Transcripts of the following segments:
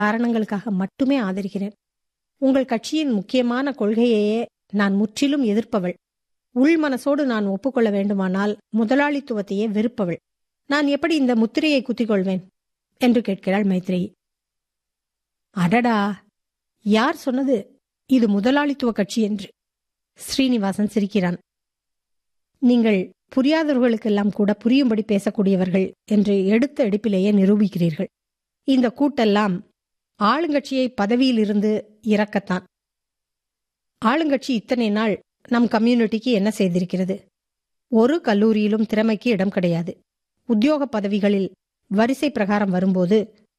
காரணங்களுக்காக மட்டுமே ஆதரிக்கிறேன் உங்கள் கட்சியின் முக்கியமான கொள்கையையே நான் முற்றிலும் எதிர்ப்பவள் உள் மனசோடு நான் ஒப்புக்கொள்ள வேண்டுமானால் முதலாளித்துவத்தையே வெறுப்பவள் நான் எப்படி இந்த முத்திரையை குத்திக் கொள்வேன் என்று கேட்கிறாள் மைத்ரேயி அடடா யார் சொன்னது இது முதலாளித்துவ கட்சி என்று ஸ்ரீனிவாசன் சிரிக்கிறான் நீங்கள் புரியாதவர்களுக்கெல்லாம் கூட புரியும்படி பேசக்கூடியவர்கள் என்று எடுத்த எடுப்பிலேயே நிரூபிக்கிறீர்கள் இந்த கூட்டெல்லாம் ஆளுங்கட்சியை பதவியிலிருந்து இறக்கத்தான் ஆளுங்கட்சி இத்தனை நாள் நம் கம்யூனிட்டிக்கு என்ன செய்திருக்கிறது ஒரு கல்லூரியிலும் திறமைக்கு இடம் கிடையாது உத்தியோக பதவிகளில் வரிசை பிரகாரம் வரும்போது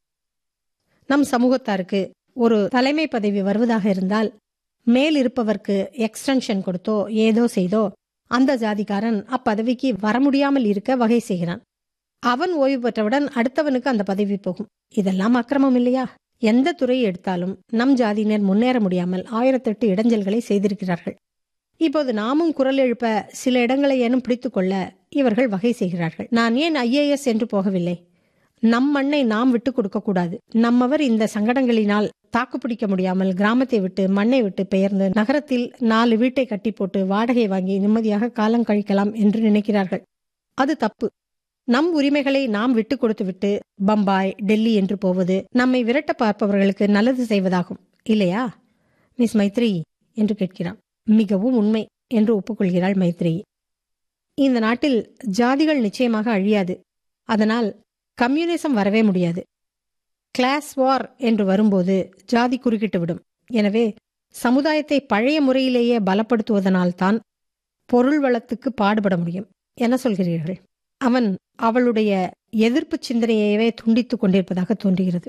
நம் சமூகத்தாருக்கு ஒரு தலைமை பதவி வருவதாக இருந்தால் மேல் இருப்பவர்க்கு எக்ஸ்டென்ஷன் கொடுத்தோ ஏதோ செய்தோ அந்த ஜாதிக்காரன் அப்பதவிக்கு வர முடியாமல் இருக்க வகை செய்கிறான் அவன் ஓய்வு பெற்றவுடன் அடுத்தவனுக்கு அந்த பதவி போகும் இதெல்லாம் அக்கிரமம் இல்லையா எந்த துறையை எடுத்தாலும் நம் ஜாதியினர் முன்னேற முடியாமல் ஆயிரத்தெட்டு இடைஞ்சல்களை செய்திருக்கிறார்கள் இப்போது நாமும் குரல் எழுப்ப சில இடங்களை ஏனும் பிடித்துக்கொள்ள இவர்கள் வகை செய்கிறார்கள் நான் ஏன் ஐஏஎஸ் என்று போகவில்லை நம் மண்ணை நாம் விட்டு கொடுக்க கூடாது நம்மவர் இந்த சங்கடங்களினால் தாக்குப்பிடிக்க முடியாமல் கிராமத்தை விட்டு மண்ணை விட்டு பெயர்ந்து நகரத்தில் நாலு வீட்டை கட்டி போட்டு வாடகை வாங்கி நிம்மதியாக காலம் கழிக்கலாம் என்று நினைக்கிறார்கள் அது தப்பு நம் உரிமைகளை நாம் விட்டு கொடுத்து விட்டு பம்பாய் டெல்லி என்று போவது நம்மை விரட்ட பார்ப்பவர்களுக்கு நல்லது செய்வதாகும் இல்லையா மிஸ் மைத்ரி என்று கேட்கிறான் மிகவும் உண்மை என்று ஒப்புக்கொள்கிறாள் மைத்ரி இந்த நாட்டில் ஜாதிகள் நிச்சயமாக அழியாது அதனால் கம்யூனிசம் வரவே முடியாது கிளாஸ் வார் என்று வரும்போது ஜாதி குறுக்கிட்டு விடும் எனவே சமுதாயத்தை பழைய முறையிலேயே பலப்படுத்துவதனால்தான் பொருள் வளத்துக்கு பாடுபட முடியும் என்ன சொல்கிறீர்கள் அவன் அவளுடைய எதிர்ப்பு சிந்தனையவே துண்டித்துக் கொண்டிருப்பதாக தோன்றுகிறது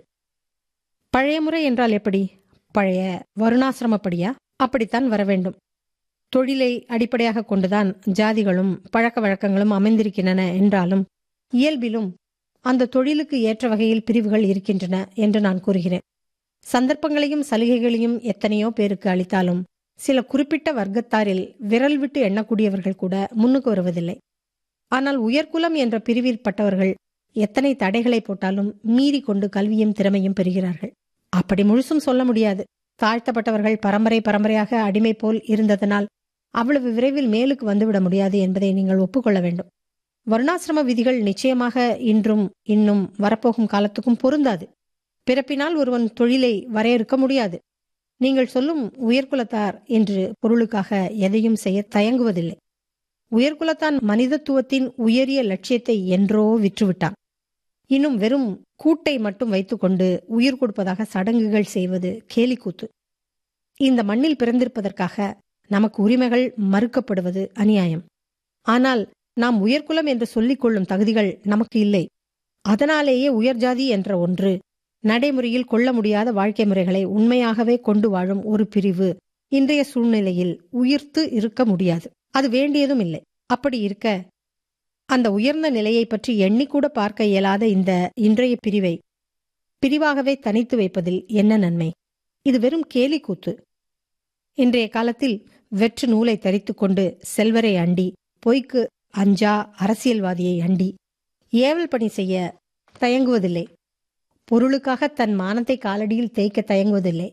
பழைய முறை என்றால் எப்படி பழைய வருணாசிரமப்படியா அப்படித்தான் வர வேண்டும் தொழிலை அடிப்படையாக கொண்டுதான் ஜாதிகளும் பழக்க வழக்கங்களும் அமைந்திருக்கின்றன என்றாலும் இயல்பிலும் அந்த தொழிலுக்கு ஏற்ற வகையில் பிரிவுகள் இருக்கின்றன என்று நான் கூறுகிறேன் சந்தர்ப்பங்களையும் சலுகைகளையும் எத்தனையோ பேருக்கு அளித்தாலும் சில குறிப்பிட்ட வர்க்கத்தாரில் விரல் விட்டு எண்ணக்கூடியவர்கள் கூட முன்னுக்கு வருவதில்லை ஆனால் உயர்குலம் என்ற பிரிவிற்பட்டவர்கள் எத்தனை தடைகளை போட்டாலும் மீறி கொண்டு கல்வியும் திறமையும் பெறுகிறார்கள் அப்படி முழுசும் சொல்ல முடியாது தாழ்த்தப்பட்டவர்கள் பரம்பரை பரம்பரையாக அடிமை போல் இருந்ததனால் அவ்வளவு விரைவில் மேலுக்கு வந்துவிட முடியாது என்பதை நீங்கள் ஒப்புக்கொள்ள வேண்டும் வருணாசிரம விதிகள் நிச்சயமாக இன்றும் இன்னும் வரப்போகும் காலத்துக்கும் பொருந்தாது பிறப்பினால் ஒருவன் தொழிலை வரையறுக்க முடியாது நீங்கள் சொல்லும் உயர்குலத்தார் என்று பொருளுக்காக எதையும் செய்ய தயங்குவதில்லை உயர்குலத்தான் மனிதத்துவத்தின் உயரிய லட்சியத்தை என்றோ விற்றுவிட்டான் இன்னும் வெறும் கூட்டை மட்டும் வைத்துக்கொண்டு உயிர் கொடுப்பதாக சடங்குகள் செய்வது கேலிக்கூத்து இந்த மண்ணில் பிறந்திருப்பதற்காக நமக்கு உரிமைகள் மறுக்கப்படுவது அநியாயம் ஆனால் நாம் உயர்குலம் என்று சொல்லிக் கொள்ளும் தகுதிகள் நமக்கு இல்லை அதனாலேயே உயர்ஜாதி என்ற ஒன்று நடைமுறையில் கொள்ள முடியாத வாழ்க்கை முறைகளை உண்மையாகவே கொண்டு வாழும் ஒரு பிரிவு இன்றைய சூழ்நிலையில் உயிர்த்து இருக்க முடியாது அது வேண்டியதும் இல்லை அப்படி இருக்க அந்த உயர்ந்த நிலையை பற்றி எண்ணிக்கூட பார்க்க இயலாத இந்த இன்றைய பிரிவை பிரிவாகவே தனித்து வைப்பதில் என்ன நன்மை இது வெறும் கேலி கூத்து இன்றைய காலத்தில் வெற்று நூலை தரித்துக் கொண்டு செல்வரை அண்டி பொய்க்கு அஞ்சா அரசியல்வாதியை அண்டி ஏவல் பணி செய்ய தயங்குவதில்லை பொருளுக்காக தன் மானத்தை காலடியில் தேய்க்க தயங்குவதில்லை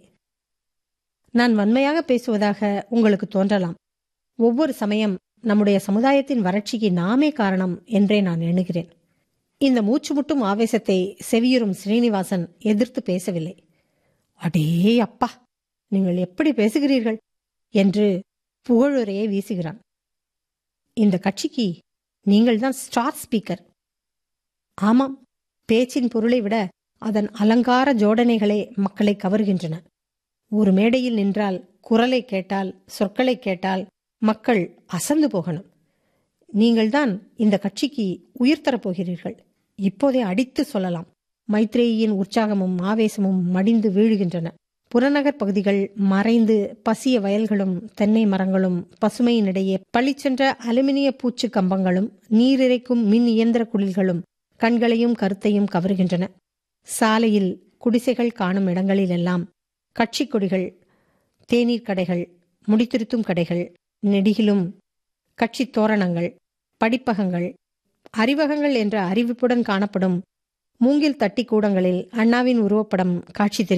நான் வன்மையாக பேசுவதாக உங்களுக்கு தோன்றலாம் ஒவ்வொரு சமயம் நம்முடைய சமுதாயத்தின் வறட்சிக்கு நாமே காரணம் என்றே நான் எண்ணுகிறேன் இந்த மூச்சு முட்டும் ஆவேசத்தை செவியுறும் ஸ்ரீனிவாசன் எதிர்த்து பேசவில்லை அடே அப்பா நீங்கள் எப்படி பேசுகிறீர்கள் என்று புகழுரையை வீசுகிறான் இந்த கட்சிக்கு நீங்கள்தான் ஸ்டார் ஸ்பீக்கர் ஆமாம் பேச்சின் பொருளை விட அதன் அலங்கார ஜோடனைகளே மக்களை கவர்கின்றன ஒரு மேடையில் நின்றால் குரலை கேட்டால் சொற்களை கேட்டால் மக்கள் அசந்து போகணும் நீங்கள்தான் இந்த கட்சிக்கு உயிர் தரப்போகிறீர்கள் இப்போதே அடித்து சொல்லலாம் மைத்ரேயின் உற்சாகமும் ஆவேசமும் மடிந்து வீழுகின்றன புறநகர் பகுதிகள் மறைந்து பசிய வயல்களும் தென்னை மரங்களும் பசுமையினிடையே பளிச்சென்ற அலுமினிய பூச்சு கம்பங்களும் நீரிறைக்கும் மின் இயந்திர குளிர்களும் கண்களையும் கருத்தையும் கவருகின்றன சாலையில் குடிசைகள் காணும் இடங்களிலெல்லாம் கட்சி கொடிகள் தேநீர் கடைகள் முடித்திருத்தும் கடைகள் நெடிகிலும் கட்சி தோரணங்கள் படிப்பகங்கள் அறிவகங்கள் என்ற அறிவிப்புடன் காணப்படும் மூங்கில் தட்டி கூடங்களில் அண்ணாவின் உருவப்படம் காட்சி